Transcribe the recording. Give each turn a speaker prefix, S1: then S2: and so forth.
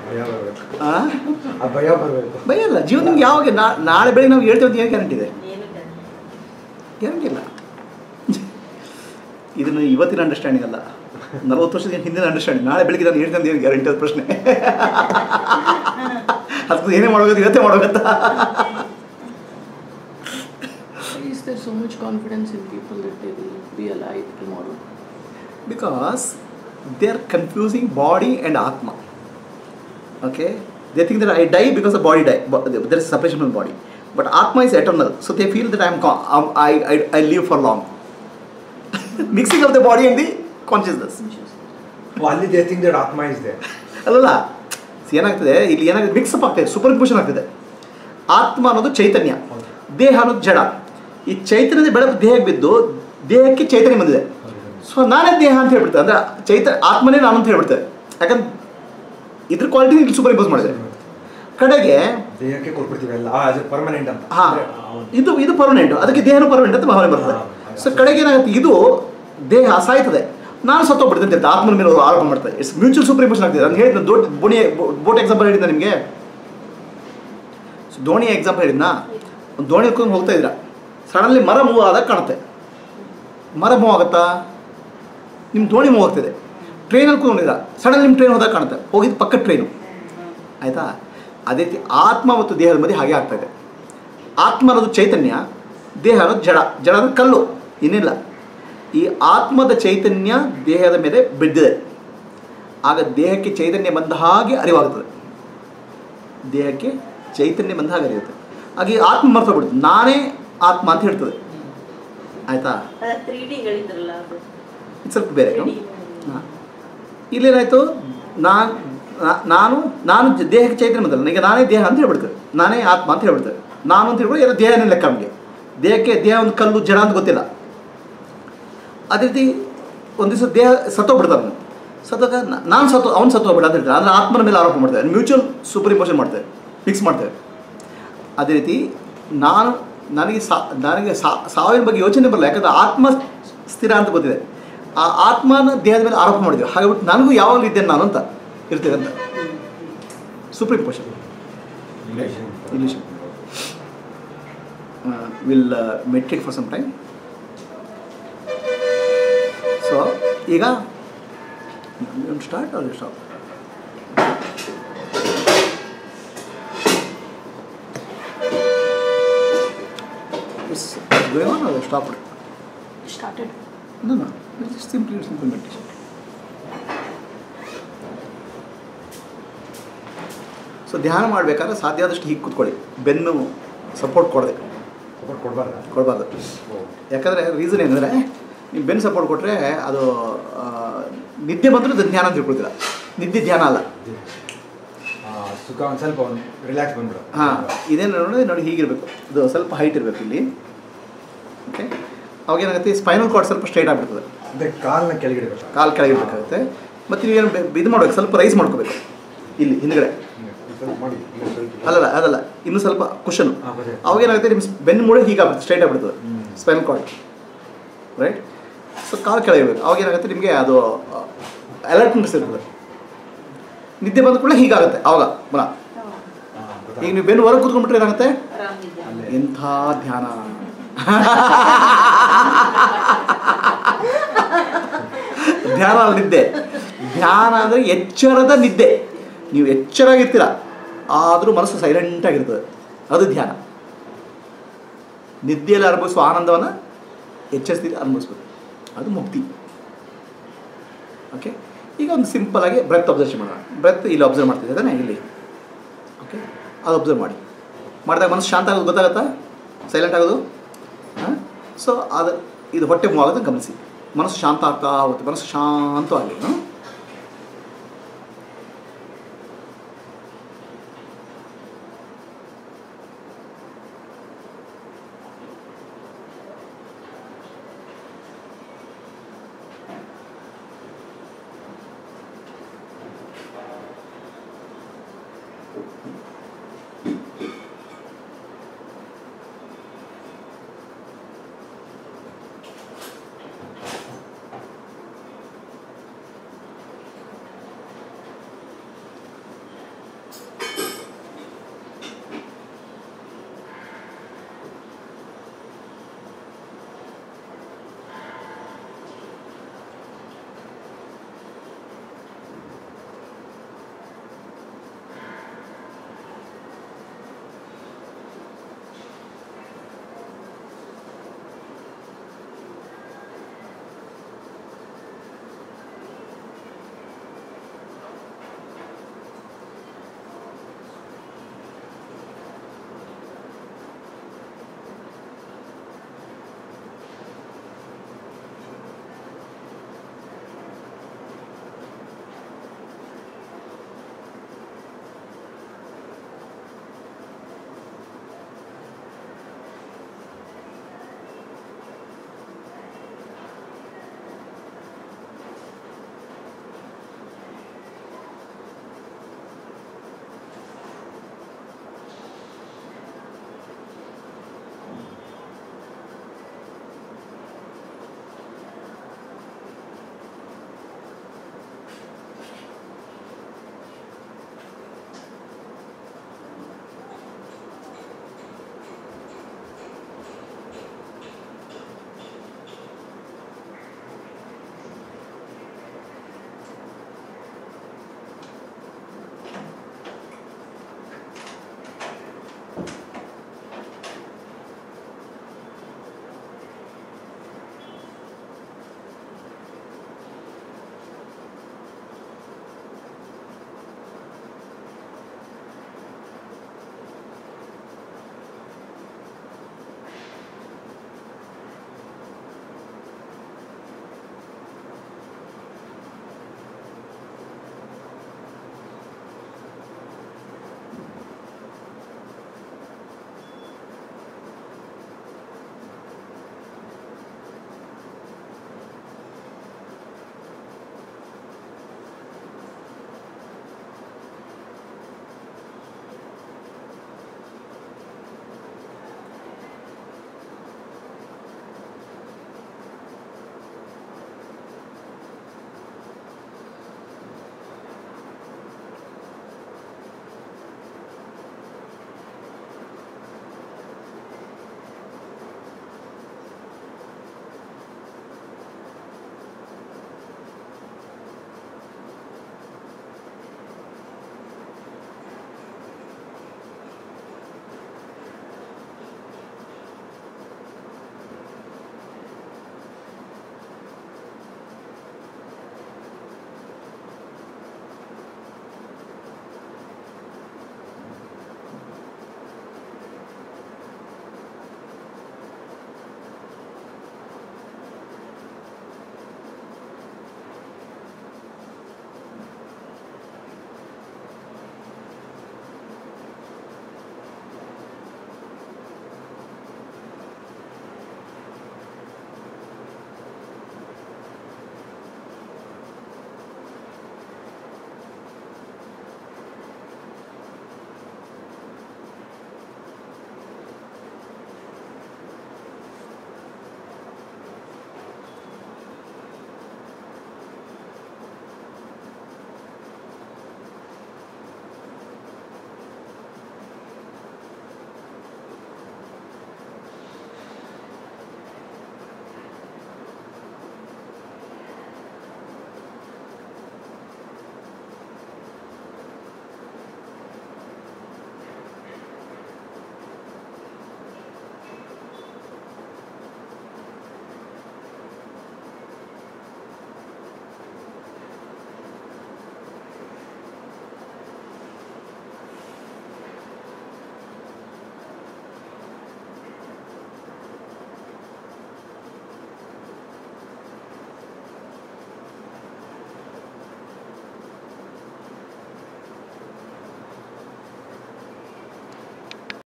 S1: ಭಯ ಬರಬೇಕು
S2: ಆ?
S1: ಆ ಭಯ ಬರಬೇಕು
S2: ಭಯ ಇಲ್ಲ ಜೀವನ ನಿಮ್ಗೆ ಯಾವಾಗ ನಾ- ನಾಳೆ ಬೆಳಿಗ್ಗೆ ನಾವು ಹೇಳ್ತೇವೆ ಅಂತ ಏನು ಗ್ಯಾರಂಟಿ ಇದೆ ಗ್ಯಾರಂಟಿ ಇಲ್ಲ ಇದನ್ನು ಇವತ್ತಿನ ಅಂಡರ್ಸ್ಟ್ಯಾಂಡಿಂಗ್ ಅಲ್ಲ ನಲವತ್ತು ವರ್ಷದ ಹಿಂದಿನ ಅಂಡರ್ಸ್ಟ್ಯಾಂಡಿಂಗ್ ನಾಳೆ ಬೆಳಿಗ್ಗೆ ನಾನು ಹೇಳ್ತಂದು ಏನು ಗ್ಯಾರಂಟಿ ಅದು ಪ್ರಶ್ನೆ ಅದಕ್ಕೆ ಏನೇ ಮಾಡೋದು ಇವತ್ತೇ ಮಾಡೋಗತ್ತಾ
S3: Why is there so much confidence in people that they will be alive tomorrow?
S2: because they are confusing body and atma okay they think that i die because the body die but there is separation from the body but atma is eternal so they feel that i am con- um, I, I i live for long mixing of the body and the consciousness
S1: ಅಲ್ಲಿ they think that ಆತ್ಮ is they
S2: ಅಲ್ಲಲ್ಲ ಏನಾಗ್ತದೆ ಇಲ್ಲಿ ಏನಾಗ್ತದೆ mix-up ಆಗ್ತದೆ super ಇಂಪೋಷನ್ ಆಗ್ತದೆ ಆತ್ಮ ಅನ್ನೋದು ಚೈತನ್ಯ ದೇಹ ಅನ್ನೋದು ಜಡ ಈ ಚೈತನ್ಯದ ಬೆಳಕು ದೇಹಕ್ಕೆ ಬಿದ್ದು ದೇಹಕ್ಕೆ ಚೈತನ್ಯ ಬಂದಿದೆ ಸೊ ನಾನೇ ದೇಹ ಅಂತ ಹೇಳ್ಬಿಡ್ತೇವೆ ಅಂದ್ರೆ ಚೈತ ಆತ್ಮನೇ ನಾನು ಅಂತ ಹೇಳ್ಬಿಡ್ತೇವೆ ಯಾಕಂದ್ರೆ ಇದ್ರ ಕ್ವಾಲಿಟಿ ಇಲ್ಲಿ ಸೂಪರ್ ಇಂಪೋಸ್ ಮಾಡಿದೆ ಕಡೆಗೆ
S1: ದೇಹಕ್ಕೆ ಕೊಟ್ಬಿಡ್ತೀವಿ ಎಲ್ಲ ಆಸ್ ಎ ಪರ್ಮನೆಂಟ್ ಅಂತ
S2: ಹಾ
S1: ಅಂದ್ರೆ ಅವ್ನು-
S2: ಇದು ಇದು ಪರ್ಮನೆಂಟ್ ಅದಕ್ಕೆ ದೇಹನೂ ಪರ್ಮನೆಂಟ್ ಅಂತ ಭಾವನೆ ಬರ್ತದೆ
S1: ಹಾ,
S2: ಸೊ ಕಡೆಗೆ ಏನಾಗುತ್ತೆ ಇದು ದೇಹ ಸಾಯ್ತದೆ ನಾನು ಸತ್ತೋಗ್ಬಿಡ್ತೇನೆ ಅಂತ ಹೇಳ್ತಾರೆ ಆತ್ಮನ ಮೇಲೆ ಅವ್ರು ಆರೋಪ ಮಾಡ್ತಾರೆ ಇಟ್ಸ್ ಮ್ಯೂಚುವಲ್ ಸೂಪರ್ ಇಂಪೋಷನ್ ಆಗ್ತದೆ ನಾನು ಹೇಳಿದ ದೊಡ್ಡ ಬೋಣಿ ಬೋಟ್ ಎಕ್ಸಾಂಪಲ್ ಹೇಳಿದ್ದ ನಿಮಗೆ ಸೊ ದೋಣಿ ಎಕ್ಸಾಂಪಲ್ ಹೇಳಿದ್ನಾ ಒಂದು ದೋಣಿ ಹಿಡ್ಕೊಂಡು ಹೋಗ್ತಾ ಇದ್ರ ಸಡನ್ಲಿ ಮರ ಮೂವ್ ಆದಾಗ ಕಾಣುತ್ತೆ ಮರ ಮೂವ್ ಆಗುತ್ತಾ ನಿಮ್ಮ ದೋಣಿ ಮೂವ್ ಆಗ್ತಿದೆ ಟ್ರೈನಲ್ಲಿ ಕೂತ್ಕೊಂಡಿದ್ದೀರ ಸಡನ್ಲಿ ನಿಮ್ಮ ಟ್ರೈನ್ ಹೋದಾಗ ಕಾಣುತ್ತೆ ಹೋಗಿದ್ದು ಪಕ್ಕದ ಟ್ರೈನು ಆಯಿತಾ ಅದೇ ರೀತಿ ಆತ್ಮ ಮತ್ತು ದೇಹದ ಮಧ್ಯೆ ಹಾಗೆ ಆಗ್ತಾ ಇದೆ ಆತ್ಮ ಅನ್ನೋದು ಚೈತನ್ಯ ದೇಹ ಅನ್ನೋದು ಜಡ ಜಡ ಅಂದ್ರೆ ಕಲ್ಲು ಇನ್ನಿಲ್ಲ ಈ ಆತ್ಮದ ಚೈತನ್ಯ ದೇಹದ ಮೇಲೆ ಬಿದ್ದಿದೆ ಆಗ ದೇಹಕ್ಕೆ ಚೈತನ್ಯ ಬಂದ ಹಾಗೆ ಅರಿವಾಗುತ್ತದೆ ದೇಹಕ್ಕೆ ಚೈತನ್ಯ ಬಂದ ಹಾಗೆ ಅರಿಯುತ್ತೆ ಹಾಗೆ ಆತ್ಮ ಮರ್ತೋಗ್ಬಿಡುತ್ತೆ ನಾನೇ ಆತ್ಮ ಅಂತ ಹೇಳ್ತದೆ ಆಯಿತಾ
S4: ತ್ರೀ ಡಿ ಹೇಳಿದ್ರಲ್ಲ ಅದು
S2: ಇದು ಸ್ವಲ್ಪ ಬೇರೆ
S4: 3D.
S2: ಹಾಂ ಇಲ್ಲೇನಾಯಿತು ನಾನು ನಾನು ನಾನು ಜ- ದೇಹಕ್ಕೆ ಚೈತನ್ಯ ಬಂದಲ್ಲ ಈಗ ನಾನೇ ದೇಹ ಅಂತ ಹೇಳ್ಬಿಡ್ತೇವೆ ನಾನೇ ಆತ್ಮ ಅಂತ ಹೇಳ್ಬಿಡ್ತೇವೆ ನಾನು ಅಂತ ಹೇಳ್ಬಿಟ್ಟು ಎಲ್ಲ ದೇಹನೇ ಲೆಕ್ಕ ನಮಗೆ ದೇಹಕ್ಕೆ ದೇಹ ಒಂದು ಕಲ್ಲು ಜಡ ಅಂತ ಗೊತ್ತಿಲ್ಲ ಅದೇ ರೀತಿ ಒಂದು ದಿವಸ ದೇಹ ಸತ್ತೋಗ್ಬಿಡ್ತಾನೆ ಅವನು ಸತ್ತಾಗ ನ- ನಾನು ಸತ್ತು ಅವ್ನು ಸತ್ತೋಗ್ಬಿಡ ಅಂತ ಹೇಳ್ತಾರೆ ಅಂದರೆ ಆತ್ಮನ ಮೇಲೆ ಆರೋಪ ಮಾಡ್ತೇವೆ ಮ್ಯೂಚುವಲ್ ಸೂಪರ್ ಇಂಪೋಷನ್ ಮಾಡ್ತೇವೆ ಫಿಕ್ಸ್ ಮಾಡ್ತೇವೆ ಅದೇ ರೀತಿ ನಾನು ನನಗೆ ಸಾ ನನಗೆ ಸಾ ಸಾವಿನ ಬಗ್ಗೆ ಯೋಚನೆ ಬರಲ್ಲ ಯಾಕಂದರೆ ಆತ್ಮ ಸ್ಥಿರ ಅಂತ ಗೊತ್ತಿದೆ ಆ ಆತ್ಮನ ದೇಹದ ಮೇಲೆ ಆರೋಪ ಮಾಡಿದ್ವಿ ಹಾಗಾಗ್ಬಿಟ್ಟು ನನಗೂ ಯಾವಾಗಲೂ ಇದ್ದೇನೆ ನಾನು ಅಂತ ಇರ್ತೀವಿ ಅಂತ super imposition
S1: Illusion.
S2: illusion. Uh, we'll uh, meditate for some time. So, ಈಗ you start or you stop? Is it going on or you stopped?
S3: Started.
S2: No, no. It's just simply simple meditation. So ಧ್ಯಾನ ಮಾಡಬೇಕಾದ್ರೆ ಸಾಧ್ಯ ಆದಷ್ಟು ಹೀಗೆ ಕೂತ್ಕೊಳ್ಳಿ ಬೆನ್ನು support ಕೊಡದೆ
S1: Support ಕೊಡ್ಬಾರ್ದಾ?
S2: ಕೊಡಬಾರ್ದು
S1: ಓ.
S2: ಯಾಕಂದರೆ ರೀಸನ್ ಏನಂದರೆ ನೀವು ಬೆನ್ನು ಸಪೋರ್ಟ್ ಕೊಟ್ಟರೆ ಅದು ಆ, ನಿದ್ದೆ ಬಂದರೂ ಅದು ಧ್ಯಾನ ಅಂತ ತಿಳ್ಕೊಳ್ತೀರ ನಿದ್ದೆ ಧ್ಯಾನ ಅಲ್ಲ
S1: ಆ, ಸುಖ ಒಂದು ಸ್ವಲ್ಪ ಒಂದು ರಿಲ್ಯಾಕ್ಸ್ ಬಂದ್ಬಿಡು
S2: ಹಾಂ ಇದೇನು ನೋಡಿ ನೋಡಿ ಹೀಗಿರಬೇಕು ಇದು ಸ್ವಲ್ಪ ಹೈಟ್ ಇರಬೇಕು ಇಲ್ಲಿ ಓಕೆ ಅವಾಗೇನಾಗುತ್ತೆ ಸ್ಪೈನಲ್ ಕಾರ್ಡ್ ಸ್ವಲ್ಪ ಸ್ಟ್ರೈಟ್ ಆಗಿಬಿಡ್ತದೆ
S1: ಅಂದ್ರೆ ಕಾಲ್ನ ಕೆಳಗಿಡಬೇಕು
S2: ಕಾಲು ಕೆಳಗಿರ್ಬೇಕಾಗುತ್ತೆ ಮತ್ತು ನೀವೇನು ಬೆ- ಇದು ಮಾಡ್ಬೇಕು ಸ್ವಲ್ಪ ರೈಸ್ ಮಾಡ್ಕೋಬೇಕು ಇಲ್ಲಿ ಹಿಂದ್ಗಡೆ
S1: ಸ್ವಲ್ಪ ಮಾಡಿ ಇಲ್ಲ ಸ್ವಲ್ಪ
S2: ಅಲ್ಲಲ್ಲ ಅದಲ್ಲ ಇನ್ನೂ ಸ್ವಲ್ಪ ಕುಷನು
S1: ಹಾ, ಬರುತ್ತೆ.
S2: ಅವಾಗೇನಾಗುತ್ತೆ ನಿಮ್ಮ ಬೆನ್ನು ಮೂಳೆ ಹೀಗಾಗುತ್ತೆ ಸ್ಟ್ರೈಟ್ ಆಗ್ಬಿಡ್ತದೆ
S1: hmm.
S2: Spinal cord right so ಕಾಲು ಕೆಳಗಿರ್ಬೇಕು ಅವಾಗೇನಾಗುತ್ತೆ ನಿಮಗೆ ಅದು ಅಲರ್ಟ್ನೆಸ್ ಇರ್ತದೆ ನಿದ್ದೆ ಬಂದ ಕೂಡಲೇ ಹೀಗಾಗುತ್ತೆ ಅವಾಗ ಪುನಃ
S1: ಹಾ, ಗೊತ್ತಾಯ್ತು.
S2: ಈಗ ನೀವು ಬೆನ್ನು ಹೊರಗೆ ಕೂತ್ಕೊಂಡ್ಬಿಟ್ರೆ ಏನಾಗುತ್ತೆ
S4: ಆರಾಮಿದೆ
S1: ಅಲ್ಲೇ.
S2: ಎಂಥ ಧ್ಯಾನ ಧ್ಯಾನ ಅಲ್ಲ ನಿದ್ದೆ ಧ್ಯಾನ ಅಂದರೆ ಎಚ್ಚರದ ನಿದ್ದೆ ನೀವು ಎಚ್ಚರಾಗಿರ್ತೀರ ಆದರೂ ಮನಸ್ಸು ಸೈಲೆಂಟ್ ಆಗಿರ್ತದೆ ಅದು ಧ್ಯಾನ ನಿದ್ದೆಯಲ್ಲಿ ಅನುಭವಿಸುವ ಆನಂದವನ್ನು ಎಚ್ಚರಿಸ್ತಿದ್ದು ಅನುಭವಿಸ್ಬೇಕು ಅದು ಮುಕ್ತಿ ಓಕೆ ಈಗ ಒಂದು ಸಿಂಪಲ್ ಆಗಿ ಬ್ರೆತ್ ಅಬ್ಸರ್ವ್ ಮಾಡೋಣ ಬ್ರೆತ್ ಇಲ್ಲಿ ಅಬ್ಸರ್ವ್ ಮಾಡ್ತಿದ್ದೆ ತಾನೇ ಇಲ್ಲಿ ಓಕೆ ಅದು ಅಬ್ಸರ್ವ್ ಮಾಡಿ ಮಾಡಿದಾಗ ಮನಸ್ಸು ಶಾಂತ ಆಗೋದು ಗೊತ್ತಾಗತ್ತಾ ಸೈಲೆಂಟ್ ಆಗೋದು ಹಾಂ ಸೊ ಅದು ಇದು ಹೊಟ್ಟೆ ಮೂವ್ ಆಗೋದು ಗಮನಿಸಿ ಮನಸ್ಸು ಶಾಂತ ಆಗ್ತಾ ಹೋಗುತ್ತೆ ಮನಸ್ಸು ಶಾಂತವಾಗಿ ಹಾಂ